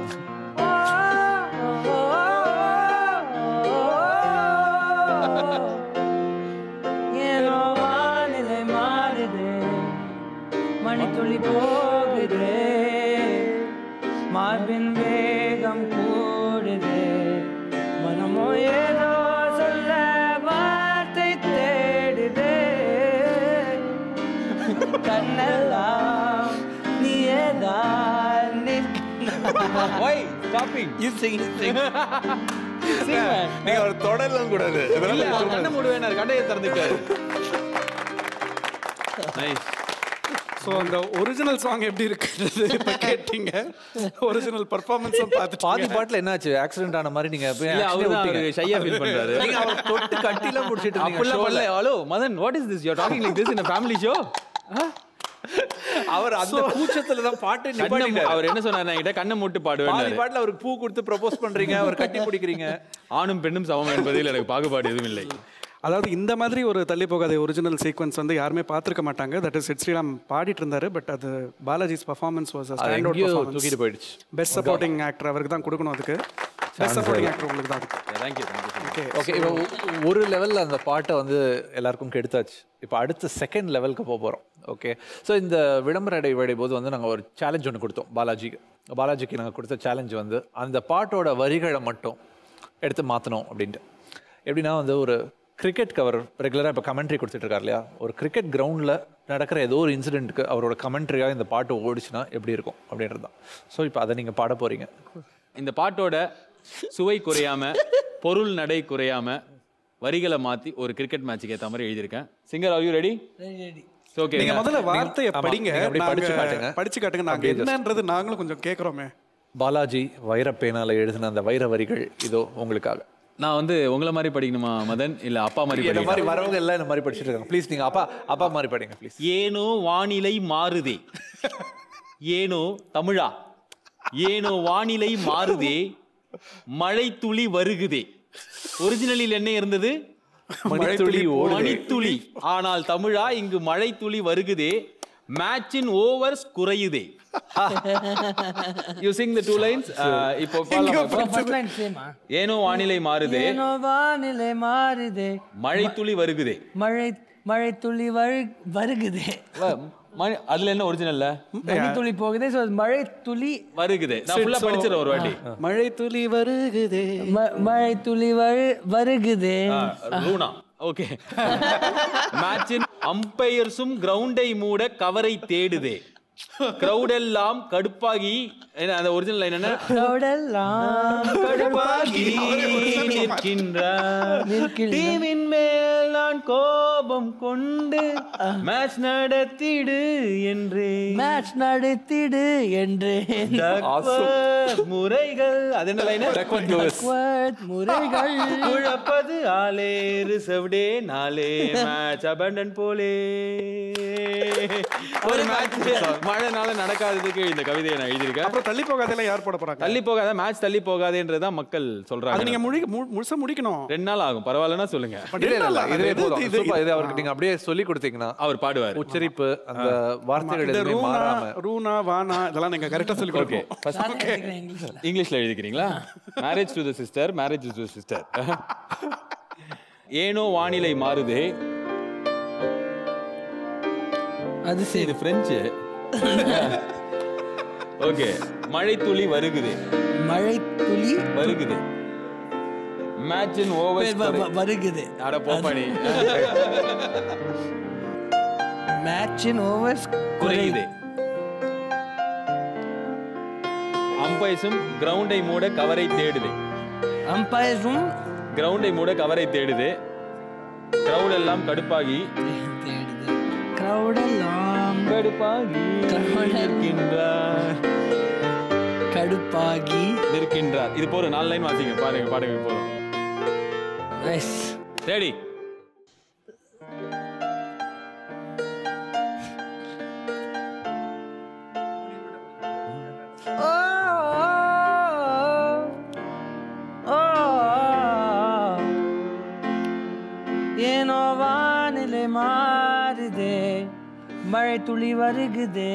ಏನೋ ವಾನಿಲೆ ಮಾಡಿದೆ மணி துளி போகுது மார்பின் வேகம் கூடுது மனமோ ஏதோ சொல்ல வார்த்தை தேடுது கண்ணெல்லாம் நீ ஏதா Why? Stopping. You sing, sing. நீங்க அவர் தொடரலாம் கூடாது இல்ல, அவர் கண்ணை மூடுவேனாரு, கண்டையை திறந்துட்டாரு. Nice. ஸோ அந்த ஒரிஜினல் சாங் எப்படி இருக்குன்றது இப்போ கேட்டீங்க ஒரிஜினல் பர்ஃபார்மன்ஸும் பார்த்துட்டு பாதி பாட்டுல என்னாச்சு ஆக்சிடென்ட் ஆன மாதிரி நீங்க போய் இல்ல, actually அவர்தான் விட்டீங்க. அவரு shy ஆ feel பண்றாரு. நீங்க அவரை தொட்டு கட்டிலாம் முடிச்சிட்டு அப்படிலாம் பண்ணல. இருந்தீங்க Hello, Madan, what is this? You're talking like this in a family show? அவர் அந்த கூச்சத்துல தான் பாட்டு கண்ணை மூ- நிப்பாட்டிட்டாரு அவர் என்ன சொன்னாரு என்கிட்ட கண்ணை மூட்டு பாதி பாடுவேன் பாட்டுல அவருக்கு பூ கொடுத்து ப்ரொபோஸ் பண்றீங்க அவர் கட்டி பிடிக்கிறீங்க ஆணும் பெண்ணும் சமம் என்பதில் எனக்கு பாகுபாடு எதுவும் இல்லை அதாவது இந்த மாதிரி ஒரு தள்ளி போகாத ஒரிஜினல் சீக்வன்ஸ் வந்து யாருமே பார்த்துருக்க மாட்டாங்க தட் இஸ் சிட் ஸ்ரீராம் பாடிட்டு இருந்தாரு பட் அது பாலாஜிஸ் பர்ஃபார்மன்ஸ் வாஸ் அது ஸ்டாண்ட் அவுட் எங்கேயோ பர்ஃபார்மன்ஸ் தூக்கிட்டு போயிடுச்சு பெஸ்ட் சப்போர்ட்டிங் ஆக்டர் அவருக்கு தான் கொடுக்கணும் அதுக்கு பெஸ்ட் சப்போர்ட்டிங் ஆக்டர் உங்களுக்கு தான் அதுக்கு தேங்க்யூ தேங்க்யூ ஓகே ஓகே இப்போ ஒ- ஒரு லெவலில் அந்த பாட்டை வந்து எல்லாருக்கும் கெடுத்தாச்சு இப்போ அடுத்த செகண்ட் லெவலுக்கு போக போகிறோம் ஓகே ஸோ இந்த விளம்பர இடைவேளை போது வந்து நாங்கள் ஒரு சேலஞ்ச் ஒன்று கொடுத்தோம் பாலாஜிக்கு பாலாஜிக்கு நாங்கள் கொடுத்த சேலஞ்ச் வந்து அந்த பாட்டோட வரிகளை மட்டும் எடுத்து மாற்றணும் அப்படின்ட்டு எப்படின்னா வந்து ஒரு கிரிக்கெட் கவர் ரெகுலராக இப்போ கமெண்ட்ரி கொடுத்துட்டு இருக்காரு இல்லையா ஒரு கிரிக்கெட் கிரவுண்டில் நடக்கிற ஏதோ ஒரு இன்சிடென்ட்டுக்கு அவரோட கமெண்ட்ரியாக இந்த பாட்டு ஓடிச்சுன்னா எப்படி இருக்கும் அப்படின்றது தான் ஸோ இப்போ அதை நீங்கள் பாட போகிறீங்க இந்த பாட்டோட சுவை குறையாம பொருள் நடை குறையாம வரிகளை மாத்தி ஒரு கிரிக்கெட் மேட்சுக்கு ஏத்த மாதிரி எழுதியிருக்கேன் singer are you ready okay நீங்க முதல்ல வார்த்தையை ஆமா, படிங்க நீங்க அப்படியே படிச்சு நாங்க காட்டுங்க. படிச்சு காட்டுங்க நாங்க அப்படியே just- என்னன்றது நாங்களும் கொஞ்சம் கேட்குறோமே பாலாஜி வைரப்பேனால எழுதின அந்த வைர வரிகள் இதோ உங்களுக்காக நான் வந்து உங்களை மாதிரி படிக்கணுமா மதன் இல்ல அப்பா மாதிரி இந்த படிக்கணுமா மாதிரி வரவங்க எல்லாம் இந்த மாதிரி படிச்சுட்டு இருக்காங்க ப்ளீஸ் நீங்க அப்பா அப்பா மாதிரி படிங்க ப்ளீஸ் ஏனோ வானிலை மாறுதே ஏனோ தமிழா ஏனோ வானிலை மாறுதே மழை துளி வருகுதே ஒரிஜினலில் என்ன இருந்தது மணித்துளி ஓடுதே. மணித்துளி ஆனால் தமிழா இங்கு மழை துளி வருகுதே மேட்சின் ஓவர்ஸ் குறையுதே you sing the two lines இப்போ பாடலாமா? First line same, ah. ஏனோ வானிலை மாறுதே ஏனோ வானிலை மாறுதே மழை துளி வருகுதே மழை மழை துளி வரு வருகுதே வ- மழை- அதுல என்ன ஒரிஜினல்ல மழை துளி போகுதே ஸோ மழை துளி வருகுதே நான் ஃபுல்லா படிச்சிடறேன் ஒரு வாட்டி மழை துளி வருகுதே ம- மழை துளி வரு வருகுதே லூனா ஓகே மேட்சின் அம்பையர்ஸும் கிரவுண்டை மூட கவரை தேடுதே கிரவுட் எல்லாம் கடுப்பாகி என்ன அந்த ஒரிஜினல் லைன் என்ன crowdெல்லாம் கடுப்பாகி நிற்கின்றார் நிற்கின்ற- டீமின் மேல் நான் கோபம் கொண்டு மேட்ச் நடத்திடு என்றே மேட்ச் நடத்திடு என்று Duckworth முறைகள் அது என்ன லைன் Duckworth முறைகள் குழப்பது ஆலே ரிசர்வ் டே நாளே மேட்ச் அபண்டன் போலே ஒரு மேட்ச் மழைனால நடக்காததுக்கு இந்த கவிதையை நான் எழுதியிருக்கேன் அப்புறம் தள்ளி போகாதெல்லாம் யார் போட போறாங்க தள்ளி போகாத மேட்ச் தள்ளி போகாதேன்றதான் மக்கள் அது சொல்றாங்க நீங்க முழு மு- முழுசா முடிக்கணும் ரெண்டு நாள் ஆகும் பரவாயில்லன்னா சொல்லுங்க இல்ல இல்ல இல்ல இதுவே இது- போதும் இது- சூப்பர் இது அவருக்கு நீங்க அப்படியே சொல்லி கொடுத்தீங்கன்னா அவர் பாடுவார் உச்சரிப்பு அந்த வார்த்தைகள் இந்த எதுவுமே ரூனா மாறாம ரூனா வானா இதெல்லாம் நீங்க கரெக்டா சொல்லி ஓகே கொடுக்கணும் இங்கிலீஷ்ல இங்கிலீஷ்ல எழுதிக்கிறீங்களா marriage to the sister marriage to sister ஏனோ வானிலை மாறுதே அது சரி இது பிரெஞ்சு ஓகே மழை துளி வருகுதே மழை துளி வருகுது மேட்சின் வ- வ- ஓவர் வ- வருகுது அட போப்பாடி மேட்சின் ஓவர்ஸ் குறையுது அம்பைஸும் கிரவுண்டை மூட கவரை தேடுது அம்பையரும் கிரவுண்டை மூட கவரை தேடுது கிரவுட் எல்லாம் கடுப்பாகி தேடுது கிரௌடெல்லாம் கடுப்பாகி Crowd நிற்கின்றார் கடுப்பாகி நிற்கின்றார் இது போற நாலு லைன் வாசிங்க பாருங்க பாருங்க போதும் நைஸ் ரெடி ಏನೋ ವಾನಿಲೆ ಮಾರಿದೆ ಮಳೆ ತುಳಿ வருகுதே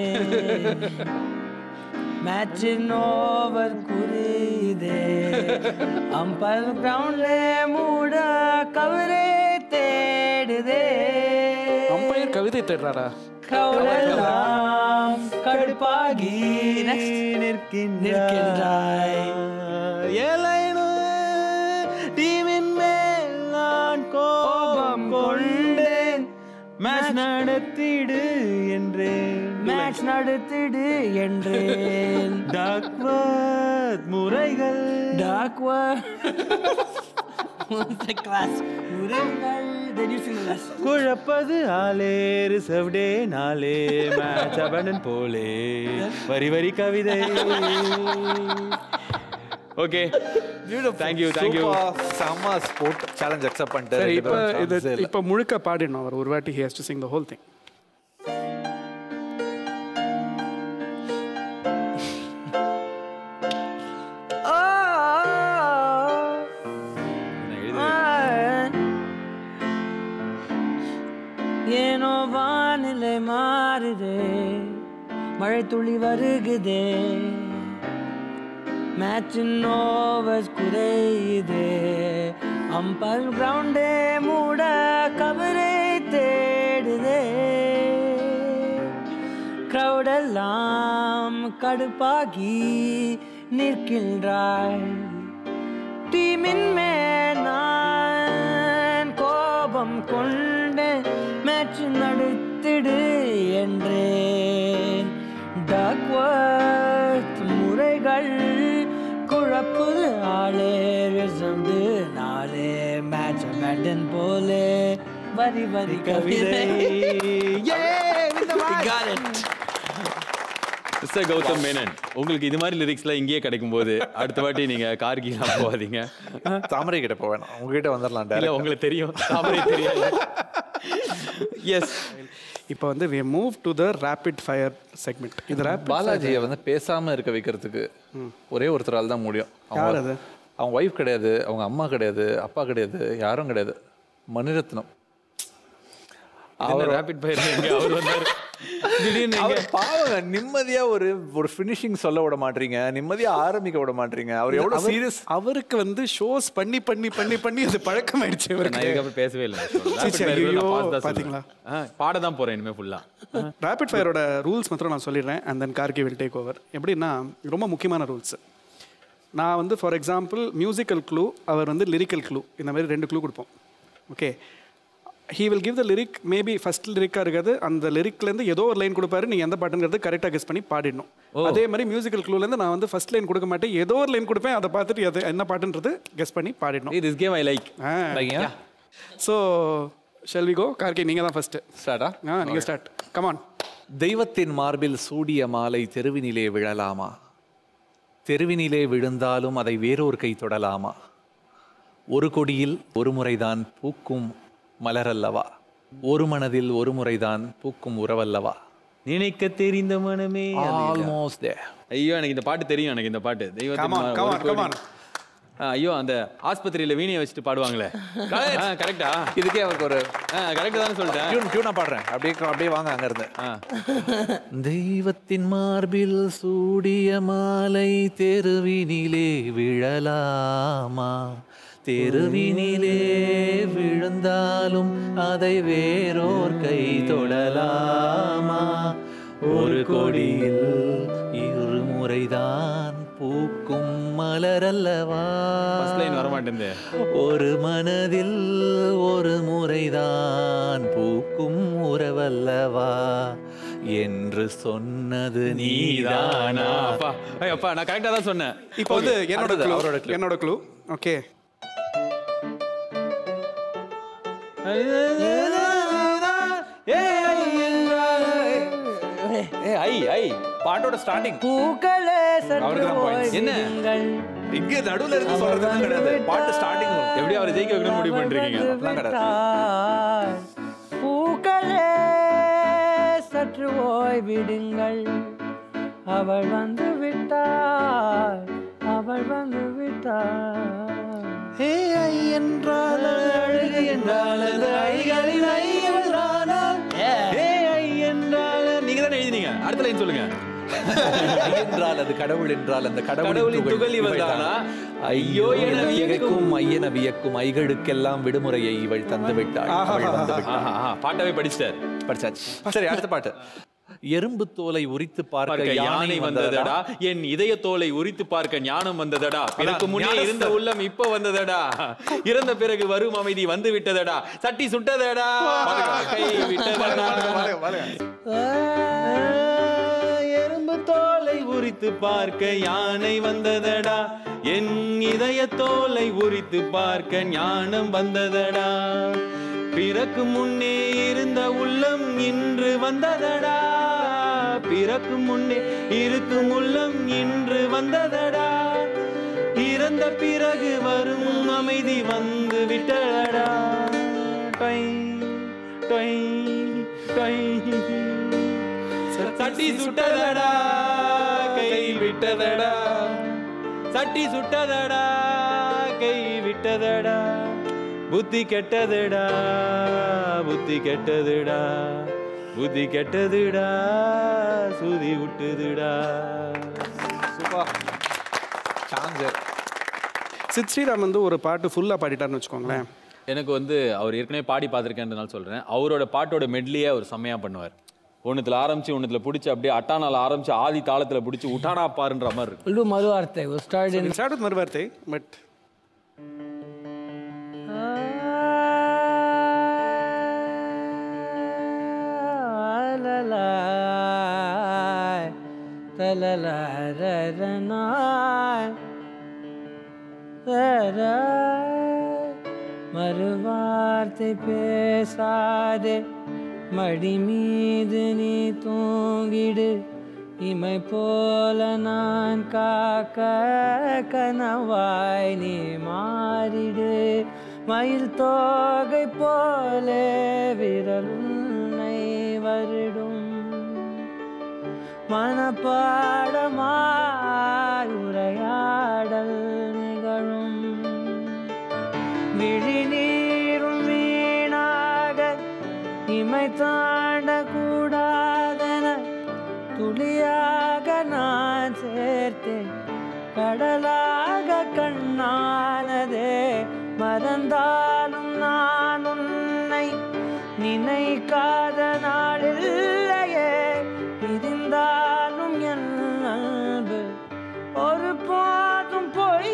ಮ್ಯಾಚಿನ ಓವರ್ ಕುರಿದೆ ಅಂಪೈರ್ ಗ್ರೌಂಡ್ಲೆ ಮೂಡ ಕವರೇ தேடுதே அம்பையர் கவிதை தேடுறாரா கவலெல்லாம் கடுப்பாகி நிற்கின்றாய் ஏலைனு டீமின் மேல் நான் கோபம் கொண்டேன் மேட்ச் நடத்திடு என்றேன் மேட்ச் நடத்திடு என்றேன் டாக்வர்த் முறைகள் டாக்வர் கிளாஸ் உரைகள் then you sing the rest. குழப்பது ஆலே ரிசர்வ் டே நாளே மேட்ச் அபண்டன் போலே வரி வரி கவிதை ஓகே தேங்க்யூ தேங்க்யூ செம்ம ஸ்போர்ட் சேலஞ்ச் அக்செப்ட் பண்ணிட்டு சரி ரெண்டு இப்போ பேரும் இது chance ஏ இல்ல. இப்போ முழுக்க பாடிடணும் அவர் ஒரு வாட்டி has to sing the whole thing ஏனோ வானிலை மாறுதே மழை துளி வருகுதே மேட்சின் ஓவர்ஸ் குறையுதே அம்பல் கிரவுண்டே மூட கவரை தேடுதே கிரௌடெல்லாம் கடுப்பாகி நிற்கின்றாய் டீமின் மேல் நான் கோபம் கொண்டு மேட்ச் நடத்திடு என்றேன் டக்வர்த் முறைகள் குழப்புது ஆளே ரிசர்வ்டு நாளே மேட்ச் பேட்டன் போலே வரி வரி கவிதை Got it. Mister Gautham Menon உங்களுக்கு இது மாதிரி லிரிக்ஸ்லாம் இங்கேயே கிடைக்கும் போது அடுத்த வாட்டி நீங்க கார்கிலாம் போகாதீங்க தாமரை கிட்ட போக வேணாம் உங்ககிட்ட வந்துடலாம் இல்ல direct ஆ. உங்களுக்கு தெரியும் தாமரை தெரியாது எஸ் இப்போ வந்து we move to the rapid fire segment இது ரேபிட் பாலாஜியை வந்து பேசாம இருக்க வைக்கிறதுக்கு ஒரே ஒருத்தரால் தான் முடியும் அவங்க- யார் அது? அவங்க ஒய்ஃப் கிடையாது அவங்க அம்மா கிடையாது அப்பா கிடையாது யாரும் கிடையாது மணிரத்னம் அவர் ரேபிட் ஃபயர் அவர் வந்தாரு திடீர்னு அவர் பாவங்க நிம்மதியா ஒரு ஒரு ஃபினிஷிங் சொல்ல விட மாட்டீங்க நிம்மதியா ஆரம்பிக்க விட மாட்டீங்க அவர் எவ்வளவு சீரியஸ் அவருக்கு வந்து ஷோஸ் பண்ணி பண்ணி பண்ணி பண்ணி அது பழக்கம் ஆயிடுச்சு நான் அவருக்கு இதுக்கப்புறம் பேசவே இல்லை சீ, சீ, ஐயோ, பாத்தீங்களா? பாட தான் போறேன் இனிமே ஃபுல்லா ரேபிட் ஃபயரோட ரூல்ஸ் மாத்திரம் நான் சொல்லிடுறேன் and then Karky will take over எப்படின்னா ரொம்ப முக்கியமான ரூல்ஸ் நான் வந்து ஃபார் எக்ஸாம்பிள் மியூசிக்கல் க்ளூ அவர் வந்து லிரிக்கல் க்ளூ இந்த மாதிரி ரெண்டு க்ளூ கொடுப்போம் okay he will give the lyric maybe first லிரிக்காக இருக்காது அந்த லிரிக்லேருந்து ஏதோ ஒரு லைன் கொடுப்பாரு நீங்கள் எந்த பாட்டுங்கிறது கரெக்டாக கெஸ் பண்ணி பாடிடணும் அதே மாதிரி மியூசிக்கல் க்ளூலேருந்து நான் வந்து ஃபர்ஸ்ட் லைன் கொடுக்க மாட்டேன் ஏதோ ஒரு லைன் கொடுப்பேன் அதை பார்த்துட்டு அது என்ன பாட்டுன்றது கெஸ் பண்ணி பாடிடணும் this game I like so shall we go Karky நீங்கள் தான் ஃபஸ்ட்டு ஸ்டார்டா ஆ நீங்கள் ஸ்டார்ட் கமான் தெய்வத்தின் மார்பில் சூடிய மாலை தெருவினிலே விழலாமா தெருவினிலே விழுந்தாலும் அதை வேறொரு கை தொடலாமா ஒரு கொடியில் ஒரு முறைதான் பூக்கும் மலரல்லவா ஒரு மனதில் ஒரு முறைதான் பூக்கும் உறவல்லவா நினைக்க தெரிந்த மனமே ஆல்மோஸ்ட் ஐயோ எனக்கு இந்த பாட்டு தெரியும் எனக்கு இந்த பாட்டு தெய்வத்தின் Come on, மா- come ஒரு on, கோடி. come on. ஆ, ஐயோ அந்த ஆஸ்பத்திரியில வீணையை வச்சுட்டு பாடுவாங்களே கரெக்டா இதுக்கே அவருக்கு ஒரு கரெக்ட் தானே சொல்லிட்டேன் டியூன் டியூனா பாடுறேன் அப்படியே அப்படியே வாங்க அங்க இருந்து ஆ. தெய்வத்தின் மார்பில் சூடிய மாலை தெருவினிலே விழலாமா தெருவினிலே விழுந்தாலும் அதை வேறோர் கை தொடலாமா ஒரு கொடியில் இரு முறைதான் பூக்கும் மலரல்லவா ஃபர்ஸ்ட் லைன் வர மாட்டேங்குது ஒரு மனதில் ஒரு முறைதான் பூக்கும் உறவல்லவா என்று சொன்னது நீதானா நீதானா அப்பா ஐய், அப்பா நான் கரெக்டா தான் சொன்னேன் இப்போ வந்து என்னோட அடுத்தது, clue. அவரோட clue. என்னோட க்ளூ ஓகே ஏ ஐ ஐ பாட்டோட ஸ்டார்டிங் பூக்களே சற்று அவருக்கு தான் points. என்ன? ஓய்விடுங்கள். இங்க நடுவுல இருந்து சொல்றதுலாம் கிடையாது பாட்டு ஸ்டார்டிங் எப்படி அவரை ஜெயிக்க வைக்கணும்னு முடிவு பண்றீங்க அப்படிலாம் கிடையாது. விட்டார். பூக்களே சற்று ஓய்விடுங்கள் அவள் வந்து விட்டாள் அவள் வந்து விட்டாள் என்றால் அழகு என்றால் அது ஐகளின் ஐ என்றானால் என்றால் நீங்க தானே எழுதினீங்க அடுத்த லைன் சொல்லுங்க ஐ என்றால் அது கடவுள் என்றால் அந்த கடவுளின் கடவுளின் துகள் இவள்தானா? ஐயோ என வியக்கும். வியக்கும் ஐயன வியக்கும் ஐகளுக்கெல்லாம் விடுமுறையை இவள் தந்து விட்டாள் அவள் வந்து விட்டாள் ஆஹா, ஆஹா, பாட்டாவே படிச்சிட்டார் படிச்சாச்சு சரி அடுத்த பாட்டு எறும்பு தோலை உரித்து பார்க்க பார்க்க யானை வந்ததடா என் இதய தோலை உரித்து பார்க்க ஞானம் வந்ததடா பிறக்கு முன்னே ஞானஸ்தர். இருந்த உள்ளம் இப்ப வந்ததடா இறந்த பிறகு வரும் அமைதி வந்து விட்டதடா சட்டி சுட்டதடா கை விட்டதடா எறும்பு தோலை உரித்து பார்க்க யானை வந்ததடா என் இதய தோலை உரித்து பார்க்க ஞானம் வந்ததடா பிறக்கு முன்னே இருந்த உள்ளம் இன்று வந்ததடா பிறக்கு முன்னே இருக்கும் உள்ளம் இன்று வந்ததடா இறந்த பிறகு வரும் அமைதி வந்து விட்டதடா டொய், டொய், டொய். சட்டி சுட்டதடா கை விட்டதடா சட்டி சுட்டதடா கை விட்டதடா புத்தி கெட்டதுடா புத்தி கெட்டதுடா புத்தி கெட்டதுடா சுதி விட்டுதுடா சான்சர் சித் ஸ்ரீராம் வந்து ஒரு பாட்டு ஃபுல்லாக பாடிட்டாருன்னு வச்சுக்கோங்களேன் எனக்கு வந்து அவர் ஏற்கனவே பாடி பார்த்துருக்கேன்றனால சொல்கிறேன் அவரோட பாட்டோட மெட்லியே அவர் செம்மையாக பண்ணுவார் ஒன்றுத்துல ஆரம்பிச்சு ஒன்றுத்துல பிடிச்சி அப்படியே அட்டானால ஆரம்பிச்சு ஆதி தாளத்தில் பிடிச்சி உட்டானா பாருன்ற மாதிரி இருக்கும் We'll do Maru Arte. We'll start in. Start with மறுவார்த்தை பட் la la la la la ra ra na ra ra மறுவார்த்தை பேசாதே மடி மீது நீ தூங்கிடு இமை போல நான் காக்க கனவாய் நீ மாறிடு மயில் தோகை போலே விரலுன்னை வருடும் மனப்பாடமாய் உரையாடல் நிகழும் விழிநீரும் வீணாக இமை தாண்ட கூடாதென துளியாக நான் சேர்த்தேன் கடலாக கண்ணானதே மறந்தாலும் நான் உன்னை நினைக்காத நாளில்லையே பிரிந்தாலும் என் அன்பு ஒரு போதும்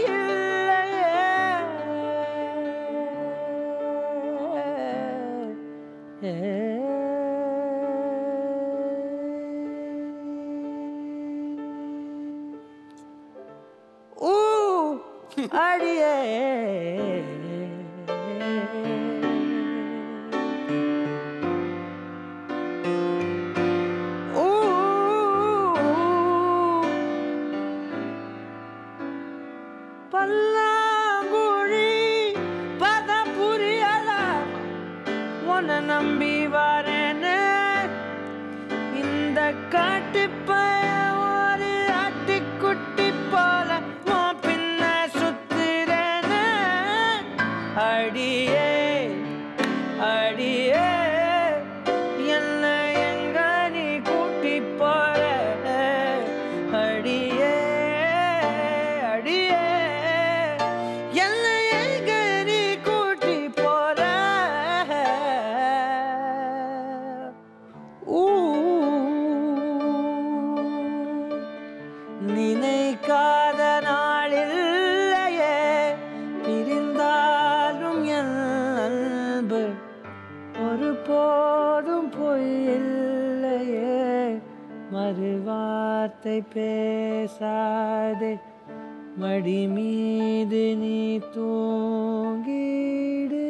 பொய்யில்லையே ஊ அடியே ஊ பல்லாங்குழி பத புரியல உன்னை நம்பி வரேன்னு இந்த காட்டுப்பய ஒரு ஆட்டுக்குட்டி போல உன் பின்ன சுத்துறேன்னு அடியே அடியே என்ன எங்க நீ கூட்டி போற அடியே அடியே என்ன எங்க நீ கூட்டி போற ஊ நினைக்காத நாளில்லையே பிரிந்தாலும் என் அன்பு ஒரு போதும் பொய்யில்லையே மறுவார்த்தை பேசாதே மடி மீது நீ தூங்கிடு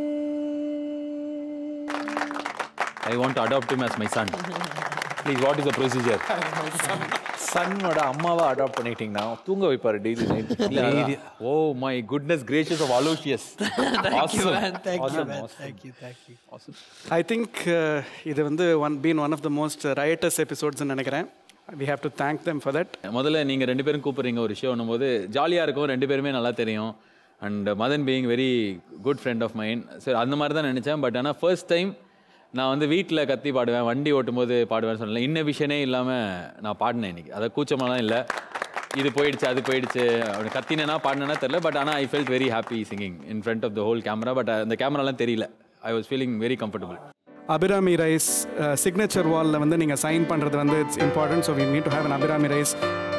I want adopt him as my son please what is the procedure சன்னோட அம்மாவை அடாப்ட் பண்ணிட்டீங்கன்னா தூங்க வைப்பாரு daily night oh my goodness gracious of Aloysius I think இது வந்து one been one of the most righteous எபிசோட்ஸ்னு நினைக்கிறேன் we have to thank them for that முதல்ல நீங்கள் ரெண்டு பேரும் கூப்பிடுறீங்க ஒரு விஷயம் போது ஜாலியாக இருக்கும் ரெண்டு பேருமே நல்லா தெரியும் and Madhan being very good friend of mind சரி அந்த மாதிரி தான் நினச்சேன் பட் ஆனால் ஃபர்ஸ்ட் டைம் நான் வந்து வீட்டில் கத்தி பாடுவேன் வண்டி ஓட்டும் போது பாடுவேன்னு சொல்லல இன்ன விஷயனே இல்லாமல் நான் பாடினேன் இன்னைக்கு அதை கூச்சமெல்லாம் இல்லை இது போயிடுச்சு அது போயிடுச்சு அப்படி கத்தினேனா பாடினேன்னா தெரில பட் ஆனால் I felt very happy singing in front of the whole camera but அந்த கேமராலாம் தெரியல I was feeling very comfortable Abirami rice signature வாலில் வந்து நீங்கள் சைன் பண்ணுறது வந்து it's important so we need to have an Abirami rice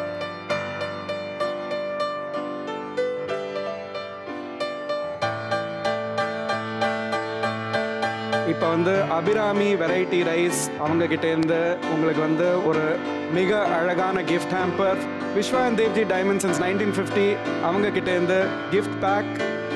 இப்போ வந்து அபிராமி வெரைட்டி ரைஸ் அவங்க கிட்ட இருந்து உங்களுக்கு வந்து ஒரு மிக அழகான gift hamper Viswa and Devji diamond since nineteen fifty அவங்க கிட்ட இருந்து கிஃப்ட் பேக்